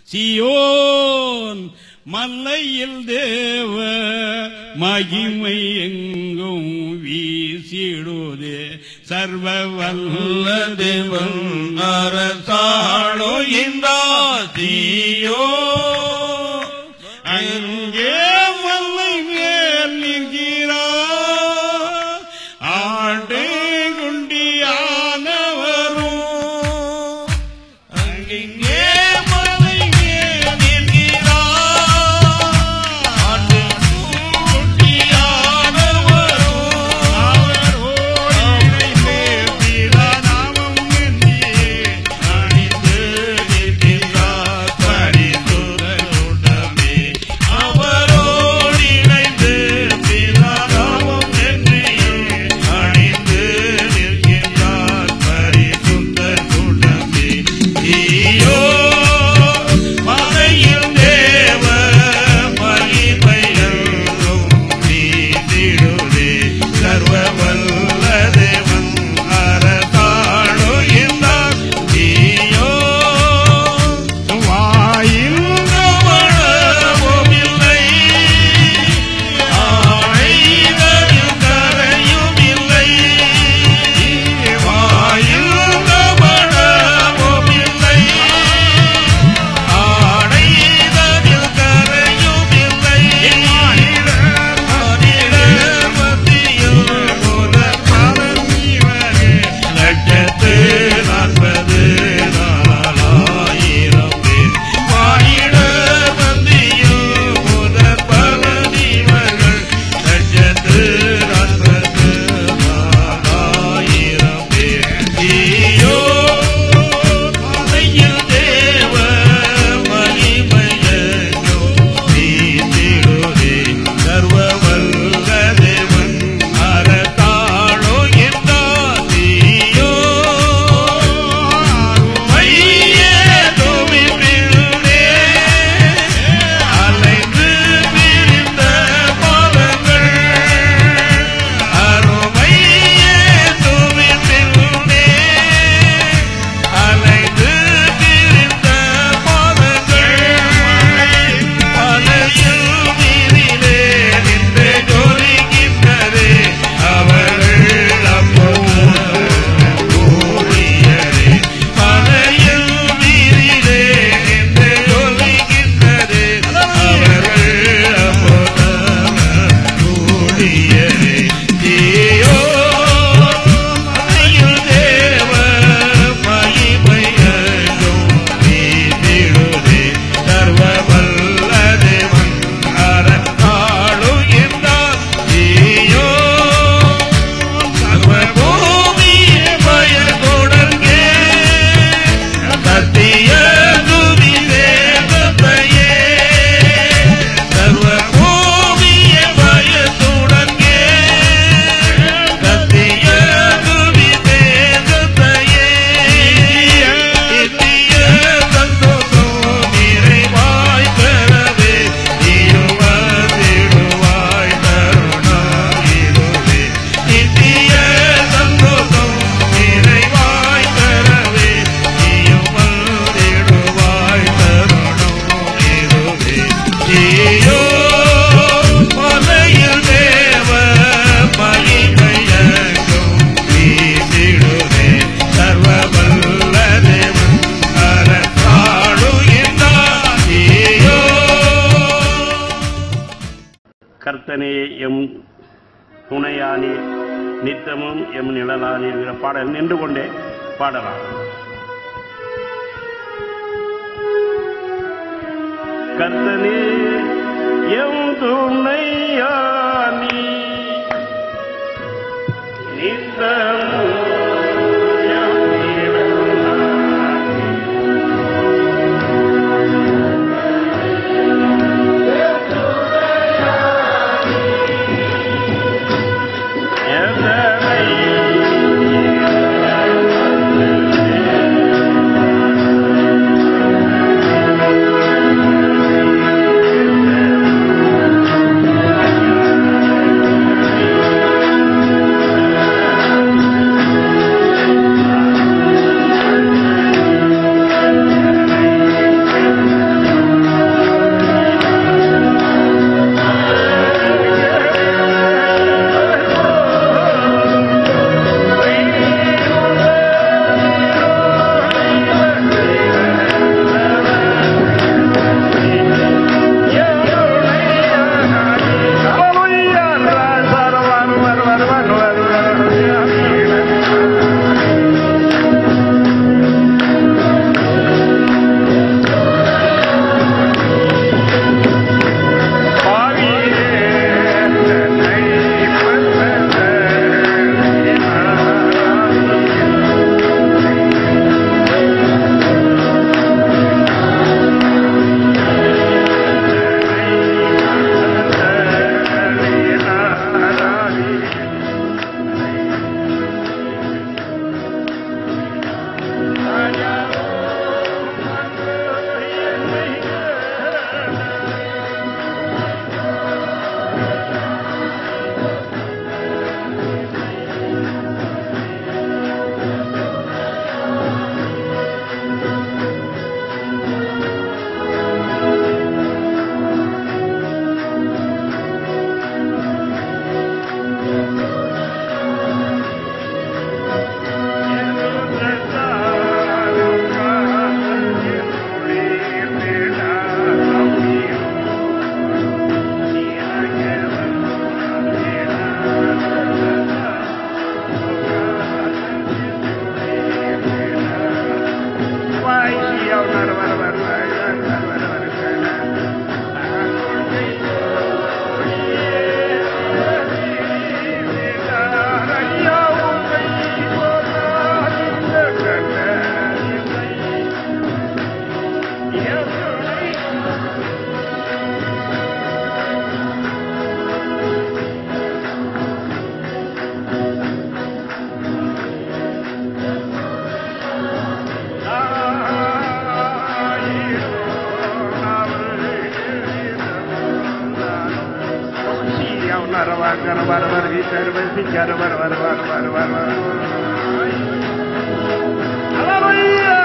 Zion மல்லையில் தேவ மகிமை எங்கும் வீசிடுதே சர்வ வல்ல தேவன் அரசாளோ இந்த தீயோ அங்கே மல்லை மேல் நிற்கிறார் ஆண்டு குண்டியானவரும் அங்கே மலை மேல் நிற்கிறார் ஆண்டு குண்டியானவரும் அவரோடு இணைந்தே நாமம் எண்ணியே அணிந்து நிற்கின்றார் பரிசுத்தருடமே அவரோடு இணைந்து நாமம் எண்ணியே அணிந்து நிற்கின்றார் பரிசுத்தருடமே ஈயோ மலையில் தேவ மகிமையெங்கும் நீதிடுதே சர்வ வல்ல தேவன் அரசாளோ என்றார் நீயோ வாயில் கவனமும் இல்லை ஆணைகளில் கரையும் இல்லை வாயில் கவனமும் இல்லை ஆணைகளில் கரையும் இல்லை ஆனிடர் மத்தியில் முதற் பலன் இவரே லட்சத்து நாற்பது நாலாயிரம் பேர் வாயிடர் மத்தியில் முதற் பலன் இவர்கள் லட்சத்து நாற்பது நாலாயிரம் பேர் ஈயோ மலையில் தேவ மகிமையோ நீதிடுதே சர்வ வல்ல தேவன் அரசாளோ என்றார் நீயோ மையே தோமிப்பில்லே அலைந்து விரிந்த பாதங்கள் அருமையே தோமிப்பில்லே அலைந்து விரிந்த பாதங்கள் அலையில் நீரிலே நின்று ஜொலிக்கின்றதே அவர்கள் அப்போது ஊழியரே அலையில் நீரிலே நின்று ஜொலிக்கின்றதே அவர்கள் அப்போது ஊழியரே தீயோ மலையில் தேவ மகிமையங்கும் நீதிடுதே சர்வ வல்ல தேவன் அரசாளு என்றார் தீயோ சர்வ பூமியை பயத்துடன்கே சத்திய துதி வேதத்தையே சர்வ பூமியை பயத்துடன்கே சத்திய துதி வேதத்தையே நித்திய சந்தோஷம் நிறைவாய் பெறவே நீயும் வந்திடுவாய் தருணம் இதுவே நித்திய சந்தோஷம் நிறைவாய் பெறவே நீயும் வந்திடுவாய் தருணம் இதுவே நீயோ மலையில் தேவ மகிமையங்கும் வீசிடுவே சர்வ வல்ல தேவன் அரசாளு என்றார் நீயோ கர்த்தனே எம் துணையானே நித்தமும் எம் நிழலானே என்கிற பாடல் நின்று கொண்டே பாடலாம் கர்த்தனே எம் துணையானி நித்தமும் எம் நிழலானே. எதனை கர வர வர வீட்டர் வசி கர வர வர வர வர வர வர ஹalleluya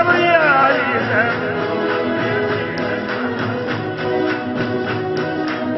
Hallelujah.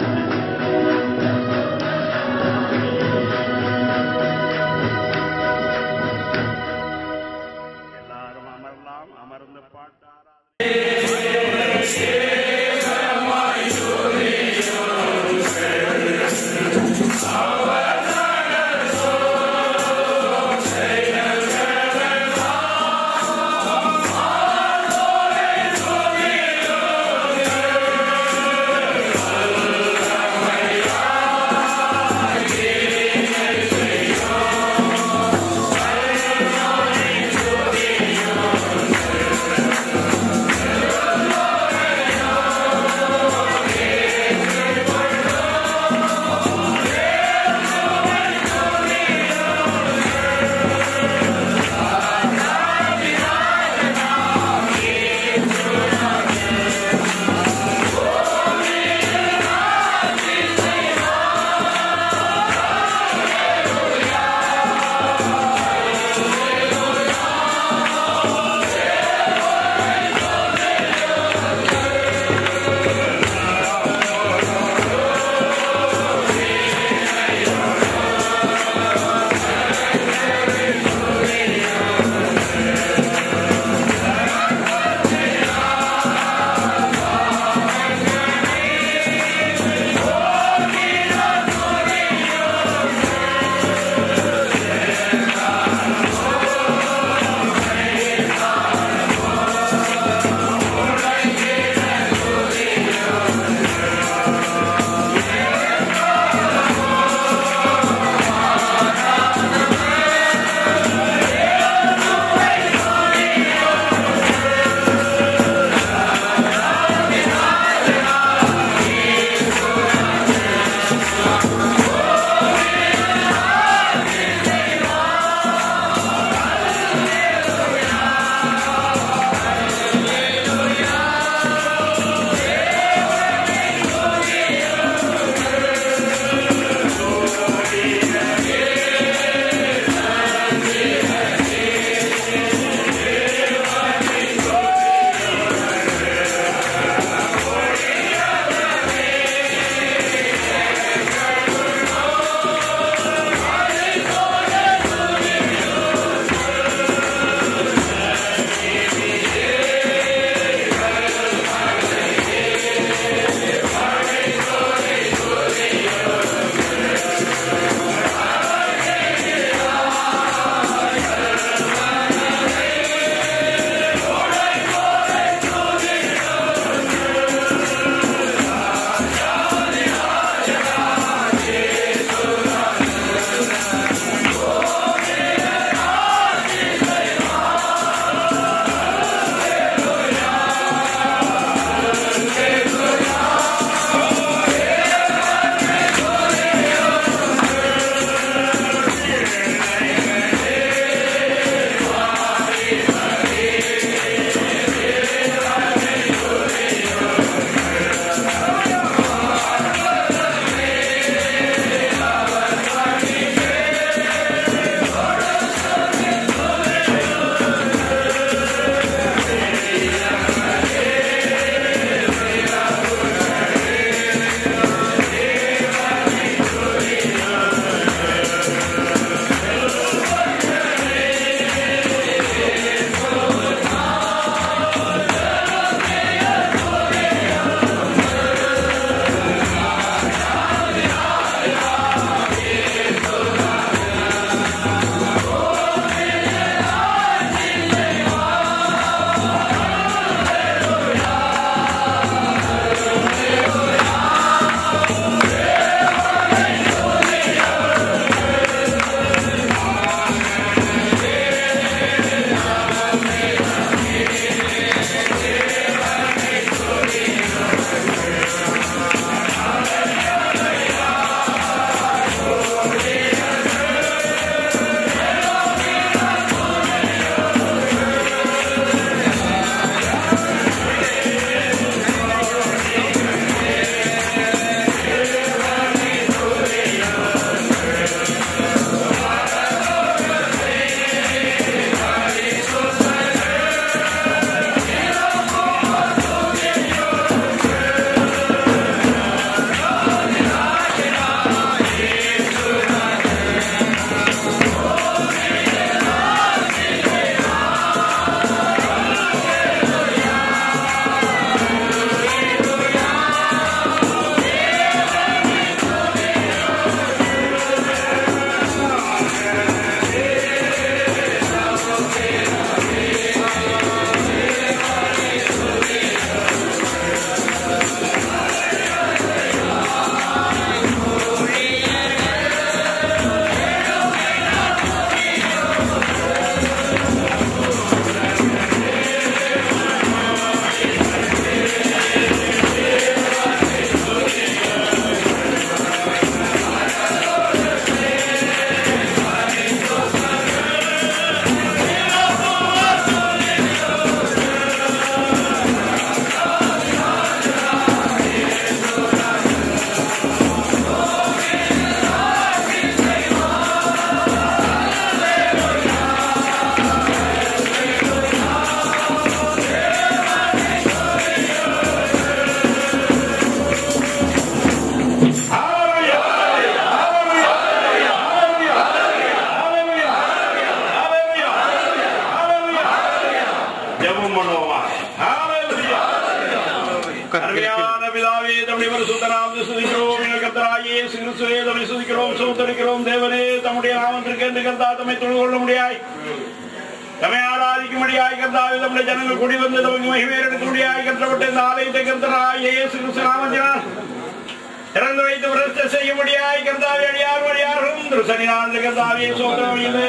சுத்தராம் சுதிக்கிறோம் எங்கள் கர்த்தராகிய இயேசு கிறிஸ்துவே தம்மை சுதிக்கிறோம் சோதரிக்கிறோம் தேவனே தம்முடைய நாமத்திற்கு என்று கர்த்தா தம்மை தொழுது கொள்ள முடியாய் தம்மை ஆராதிக்கும்படியாய் கர்த்தாவே தம்முடைய ஜனங்கள் கூடி வந்து தமக்கு மகிமை எடுக்கும்படியாய் கர்த்தப்பட்ட இந்த ஆலயத்தை கர்த்தராகிய இயேசு கிறிஸ்து நாமத்தினால் திறந்து வைத்து விரத்த செய்ய முடியாய் கர்த்தாவே அடியார் வழியாரும் திருசனினால் கர்த்தாவே சோதரம் இல்லை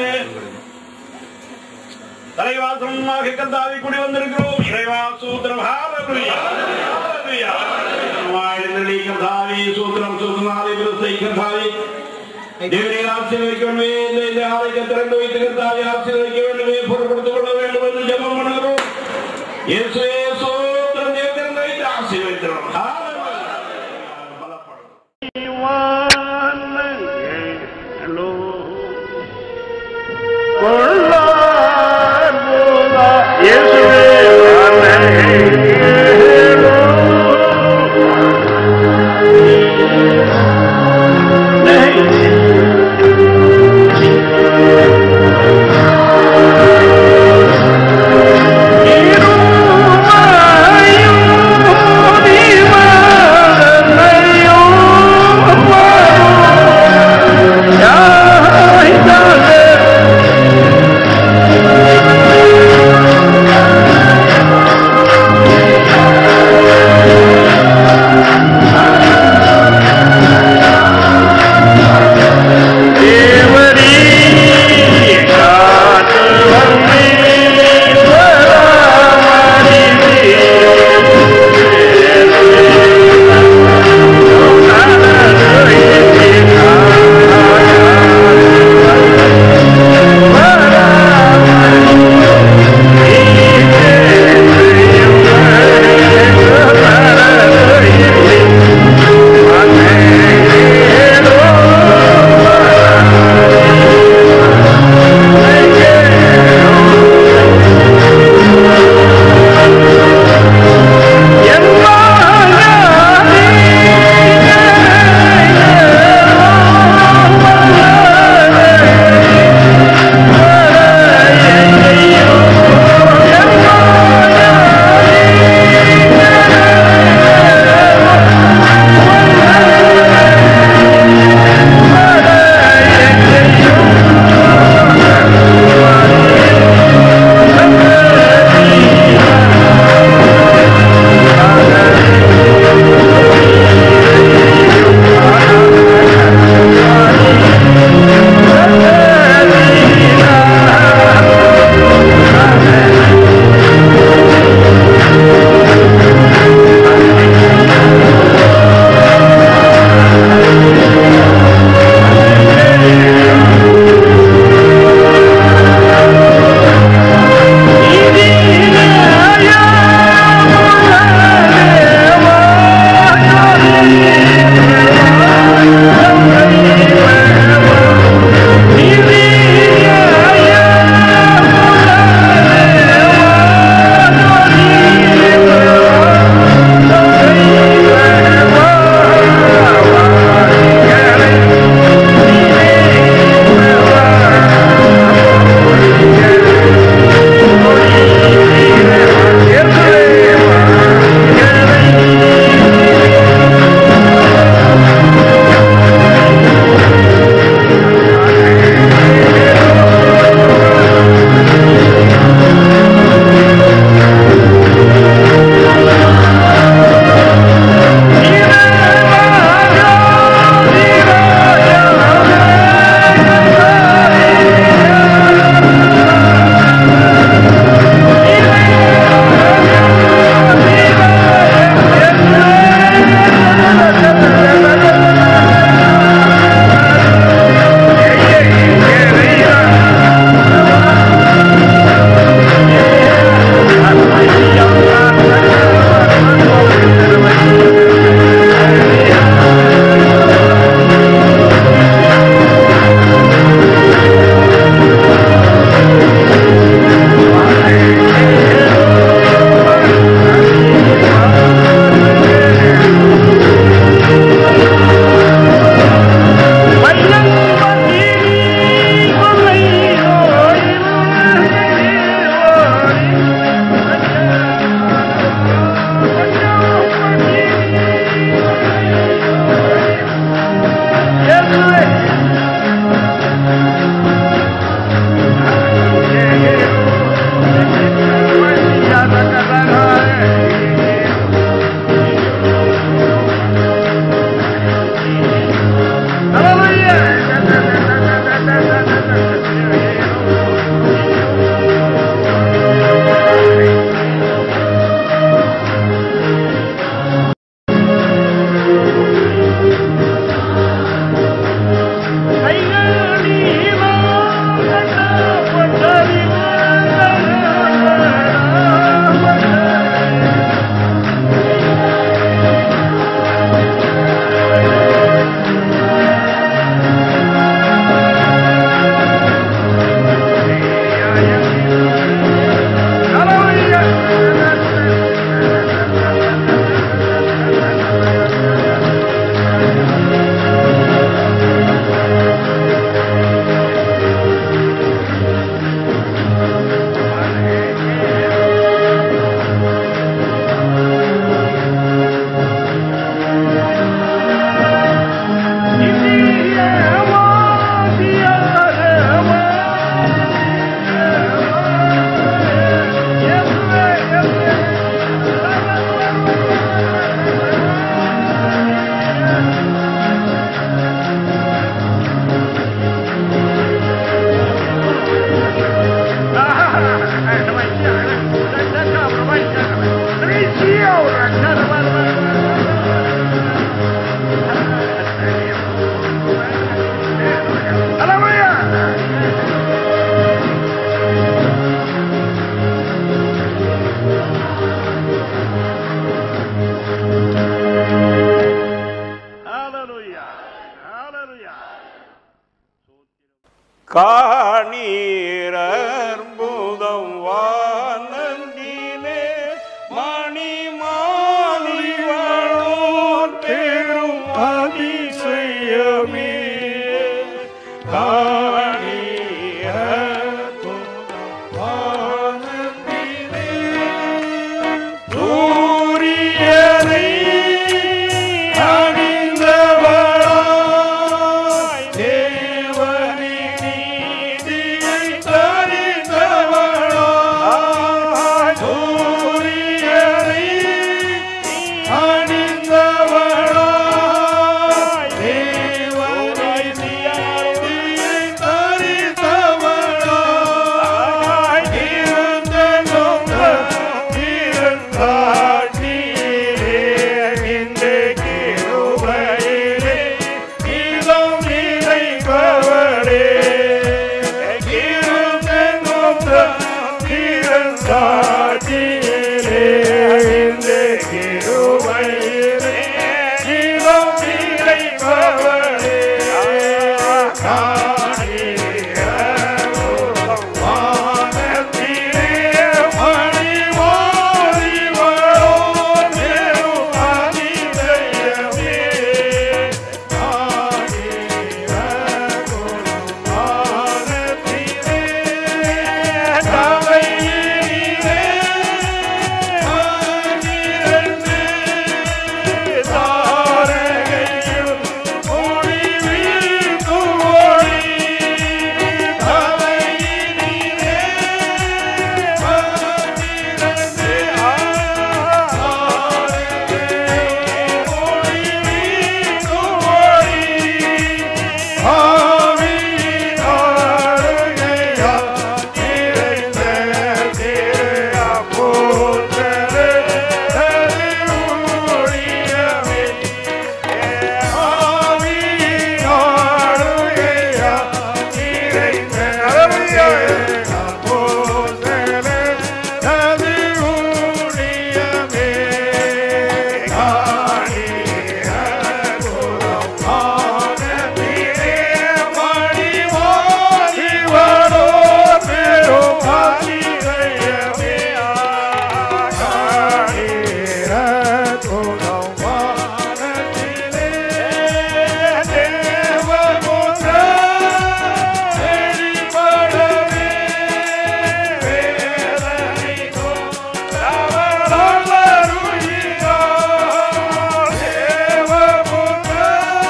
தலைவாசமாக கந்தாவி கூடி வந்திருக்கிறோம் இறைவா சூத்திரம் ஹalleluya ஹalleluya வாழ்ந்தடி கந்தாவி சூத்திரம் சூத்திரனாலே விருத்தை கந்தாவி தேவனை ஆசீர்வதிக்க வேண்டுமே இந்த இந்த ஆலயத்தை திறந்து வைத்து கந்தாவி ஆசீர்வதிக்க வேண்டுமே பொருட்படுத்திக் கொள்ள வேண்டும் என்று ஜெபம் பண்ணுகிறோம் இயேசுவே சூத்திரம் தேவ திறந்து வைத்து ஆசீர்வதிக்கிறோம் ஹalleluya பலப்படும் Thank பேரற்புதம் வானந்திலே மணி மாலிவளோர் பெரும் அதிசயமே காணிய வானத்திலே சூரியனை அணிந்தவளாய் தேவனின் நீதியை தரித்தவளாய் சூரியனை அணிந்தவளாய் தேவனின் நீதியை தரித்தவளாய் இருந்தெங்கும் இருந்தாட்டிலே இந்த கிருபையிலே இதம் நிறைந்தவளே இருந்தெங்கும் இருந்தாட்டிலே இந்த கிருபையிலே இதம் நிறைந்தவளே காணிய வானத்திலே மணி மாறிவளோர் பெரும் அதிசயமே. காணிய வானத்திலே தவையிலே பன்னிரண்டு தாரகையும் ஒளி வீசும் ஒளி. தவையிலே பன்னிரண்டு தாரகையும் ஒளி வீசும் ஒளி. ஆவியின் ஆளுகையால் நிறைந்த திரு அப்போஸ்தலரே, ஊழியமே. ஆவியின் ஆளுகையால் நிறைந்த திரு அப்போஸ்தலரே, ஊழியமே. காணிய குலம் வானத்திலே மணி மாறிவளோர் பெரும் அதிசயமே. காணிய குலம் வானத்திலே தேவபுத்திர வெளிப்படவே வேதனை கொண்டவளருகிறார். தேவபுத்திர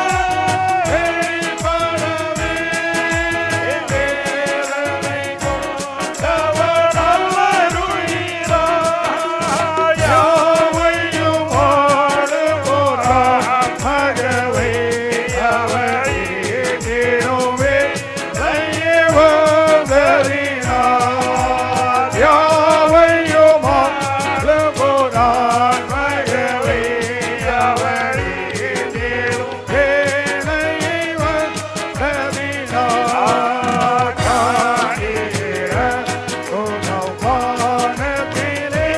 வெளிப்படவே வேதனை கொண்டவளருகிறார். யாவையும் ஆளுவோராம் மகவே அவரே தெய்வதறினார். யாவையும் ஆளுவோராம் மகவே அவரே தெய்வதறினார். காணிய குணவானத்திலே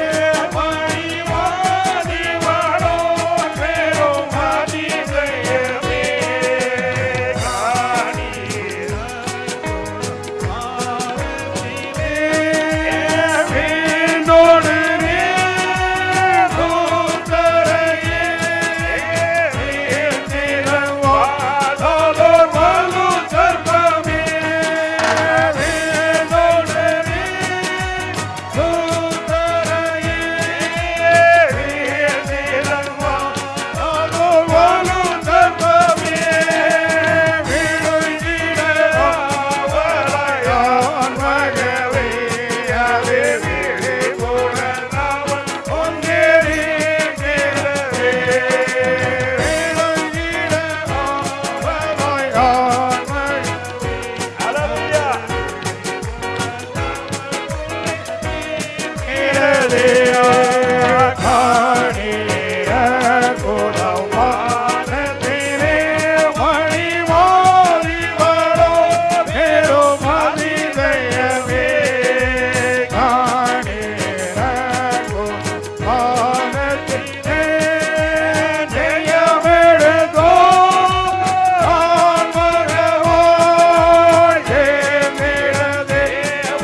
மணிவாதிவளோர் பெரும் அதிசயமே. காணிய குணவானத்திலே வீணோடு தூத்தரையே வீழ்த்தினவாதோர் மலு சர்ப்பமே வீணோடு தூத்தரையே வீழ்த்தினவாதோர் மலு சர்ப்பமே வீழ்த்தினவாதோர் மகவே அதே வீழி போனவன் ஒன்றேறி கிடவே ஜெயமெடுதோ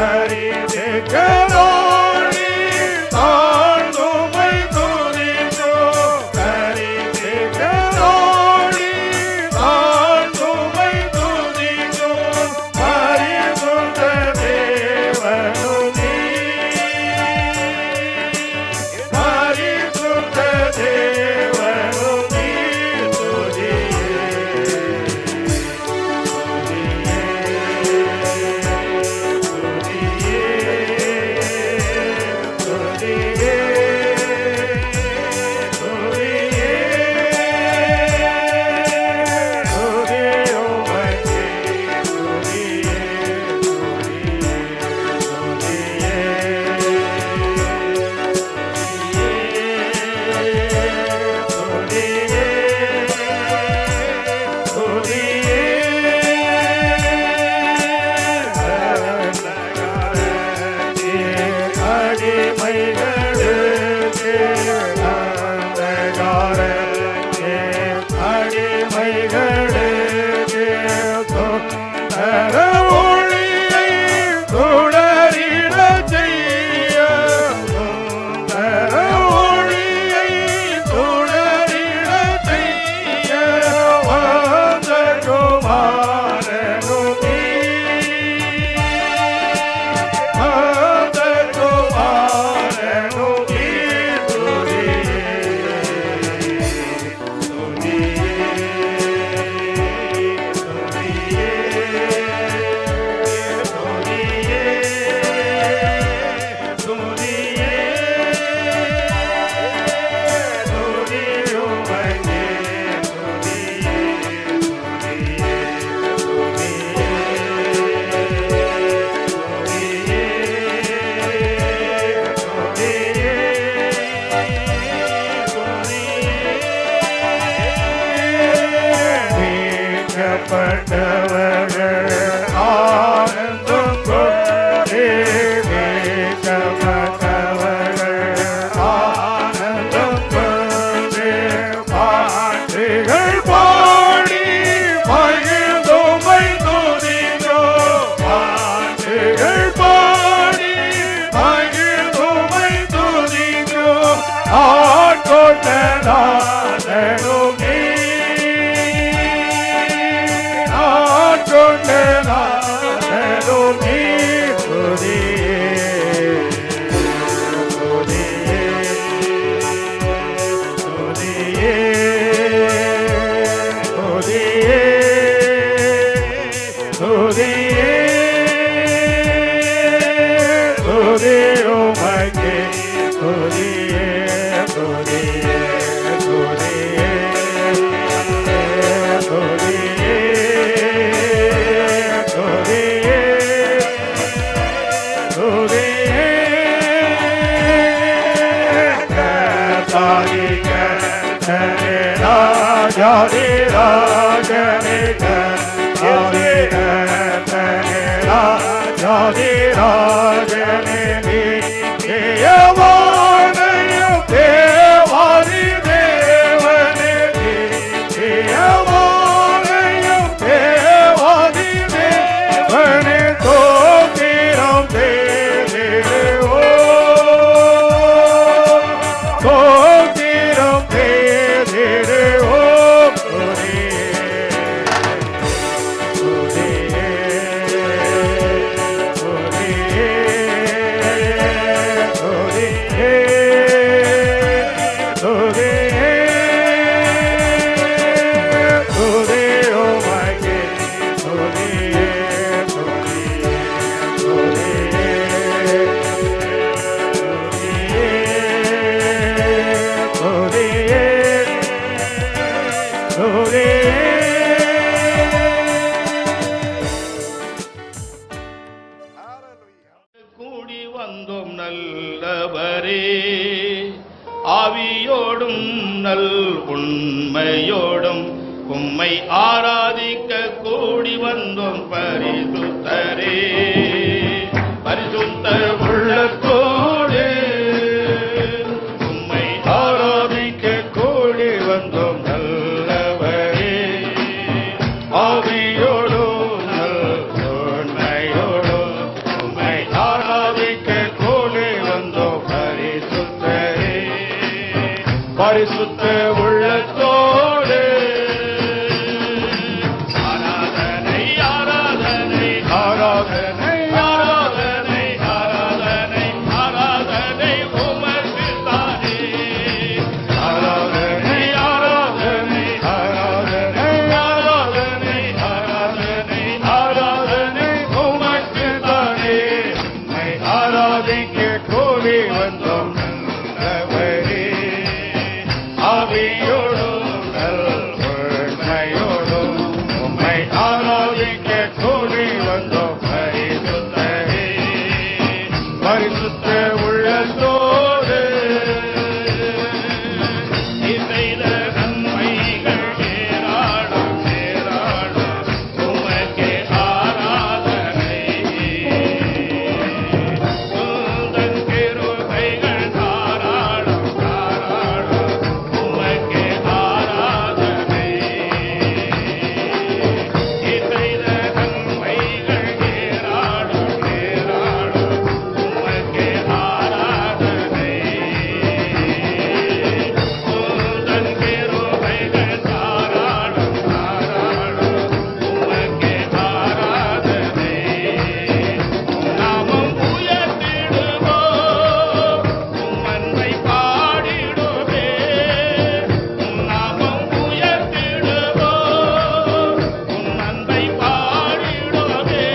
கரிதேக்கரோடி தாழ்ந்துமை துதித்தோ கரிதேக்கரோடி தாழ்ந்துமை துதித்தோ பரிசுத்த தேவனுமே பரிசுத்த தேவனுமே தொடரிட செய்ய ஒளியை தொடரிட செய்ய வந்த குமாரனுமே வந்த குமாரனுமே மீட்கப்பட்டவர்கள் ஆனந்தம் கொண்டே மீட்கப்பட்டவர்கள் ஆனந்தம் கொண்டே பாட்டுகள் பாடி மகிழ்ந்தோமை துதித்தோ பாட்டுகள் பாடி மகிழ்ந்தோமை துதித்தோ ஆட்கொண்ட நாதனுமே ஆட்கொண்ட நாதனுமே துதியே துதியே துதியே துதியே துதியே துதியோ மகே துதியே துதியே துதியே துதியே துதியே துதியே கர்த்தாதி கர்த்தனே ராஜாதி ராஜனே கர்த்தாதி கர்த்தனே ராஜாதி ராஜனே தேவானையும் தேவாதி தேவனே தேவானையும் தேவாதி தேவனே தோத்திரம் தேவோ தோத்திரம் தேவோ கூடி வந்தோம் நல்லவரே ஆவியோடும் நல் உண்மையோடும் உம்மை ஆராதிக்க கூடி வந்தோம் பரிசுத்தரே பரிசுத்த உள்ளத்தோடு உம்மை ஆராதிக்க கூடி வந்தோம் நல்லவரே ஆவியோடும் நல் உண்மையோடும் உம்மை பரிசுத்த உள்ளத்தோடு ஆராதனை ஆராதனை ஆராதனை ஆராதனை ஆராதனை ஆராதனை உமக்கு தானே ஆராதனை ஆராதனை ஆராதனை ஆராதனை ஆராதனை ஆராதனை உமக்கு தானே உம்மை ஆராதிக்க கூடி வந்தோம் நல்லவரே ஆவியோடும் நல்வழ்மையோடும் உம்மை ஆராதிக்க கூடி வந்தோம் பரிசுத்தரே பரிசுத்த உள்ளத்தோடு இசைத நன்மைகள் ஏராளம் ஏராளம் உமக்கே ஆராதனை உந்தன் கிருபைகள் தாராளம் தாராளம் உமக்கே ஆராதனை இசைத நன்மைகள் ஏராளம் ஏராளம் உமக்கே ஆராதனை உந்தன் கிருபைகள் தாராளம் தாராளம் உமக்கே ஆராதனை நாமம் உயர்த்திடுவோம் உம் அன்பை பாடிடுவே உம் நாமம் உயர்த்திடுவோம் உம் அன்பை பாடிடுவே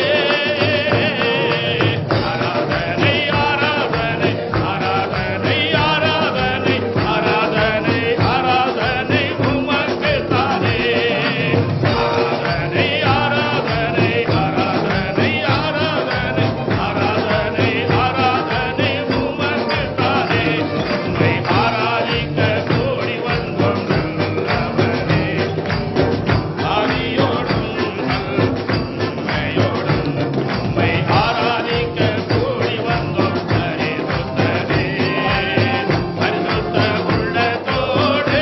ஆராதனை ஆராதனை ஆராதனை ஆராதனை ஆராதனை ஆராதனை உமக்கு தானே ஆராதனை ஆராதனை ஆராதனை ஆராதனை ஆராதனை ஆராதனை உமக்கு தானே உம்மை ஆராதிக்க கூடி வந்தோம் நல்லவரே ஆவியோடும் உண்மையோடும் உம்மை ஆராதிக்க கூடி வந்தோம் பரிசுத்தரே பரிசுத்த உள்ளத்தோடு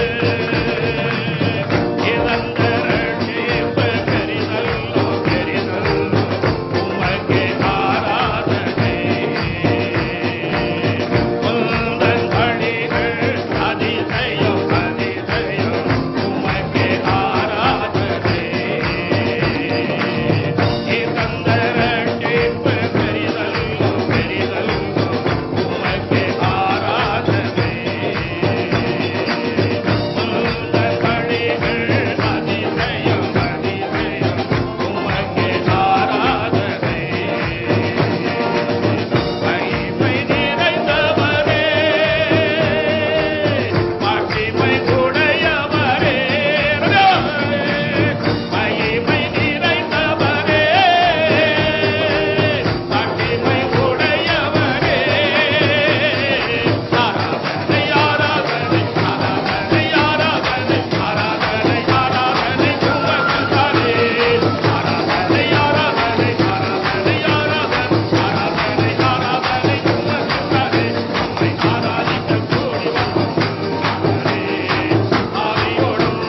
இறந்த ரட்சிப்பு பெரிதல்லோ பெரிதல்லோ உமக்கே ஆராதனை உந்தன் வழிகள் அதிசயம் அதிசயம் உமக்கே ஆராதனை இறந்த ரட்சிப்பு பெரிதல்லோ பெரிதல்லோ உமக்கே ஆராதனை உந்தன் வழிகள் அதிசயம் அதிசயம் உமக்கே ஆராதனை மகிமை நிறைந்தவரே மகிமை உடையவரே மகிமை நிறைந்தவரே மகிமை உடையவரே ஆராதனை ஆராதனை ஆராதனை ஆராதனை ஆராதனை ஆராதனை உமக்கு தானே ஆராதனை ஆராதனை ஆராதனை ஆராதனை ஆராதனை ஆராதனை உமக்கு தானே உம்மை ஆராதிக்க கூடி வந்தோம் ஆவியோடும்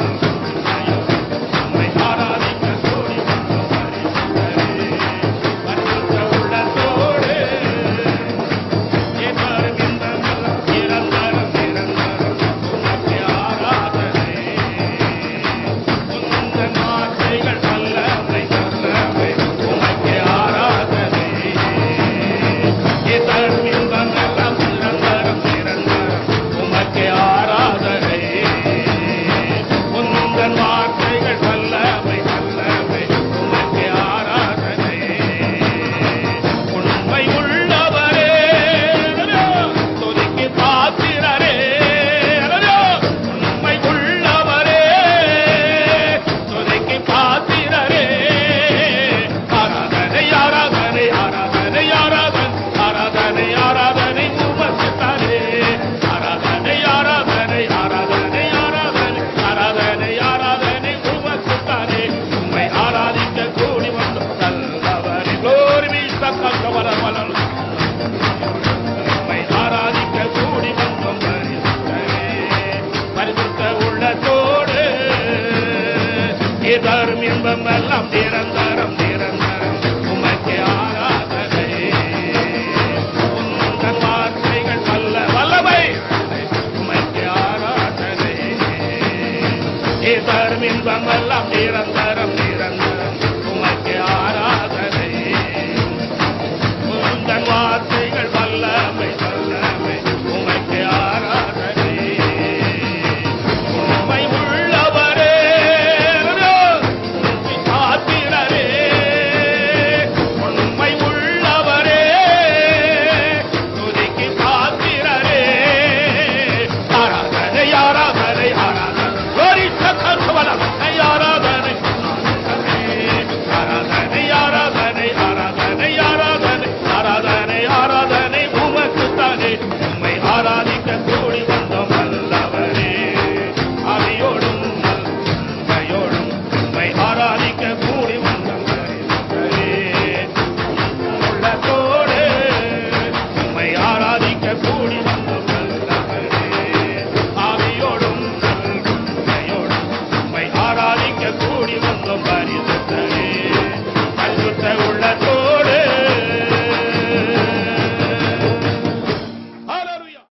உம்மை ஆராதிக்க கூடி வந்தோம் பரிசுத்த உள்ளத்தோடு ஏற்பருகின்ற நிரந்தரம் நிரந்தரம் உமக்கு ஆராதனை உந்தன் வார்த்தைகள் வல்லமை வல்லமை உமக்கு ஆராதனை இதன் இன்பமெல்லாம் நிரந்தரம் நிரந்தரம் உமக்கு ஆராதனை உந்தன் வார்த்தைகள் வல்லமை வல்லமை உமக்கு ஆராதனை உண்மை உள்ளவரே துதிக்கு பாத்திரரே உண்மை உள்ளவரே துதிக்கு பாத்திரரே ஆராதனை ஆராதனை ஆராதனை ஆராதனை ஆராதனை ஆராதனை உமக்கு தானே ஆராதனை ஆராதனை ஆராதனை ஆராதனை ஆராதனை ஆராதனை உமக்கு தானே உம்மை ஆராதிக்க கூடி வந்தோம் நல்லவரே glory be சக்கவர வளரும் உம்மை ஆராதிக்க கூடி வந்தோம் பரிசுத்தரே பரிசுத்த உள்ளத்தோடு இதரும் இன்பம் எல்லாம் நிரந்தரம் நிரந்தரம் உமக்கு ஆராதனை உந்தன் வார்த்தைகள் வல்ல வல்லமை உமக்கு தரும் இன்பமெல்லாம் நிரந்தரம் நிரந்தரம் உமக்கு ஆராதனை உந்தன் வார்த்தை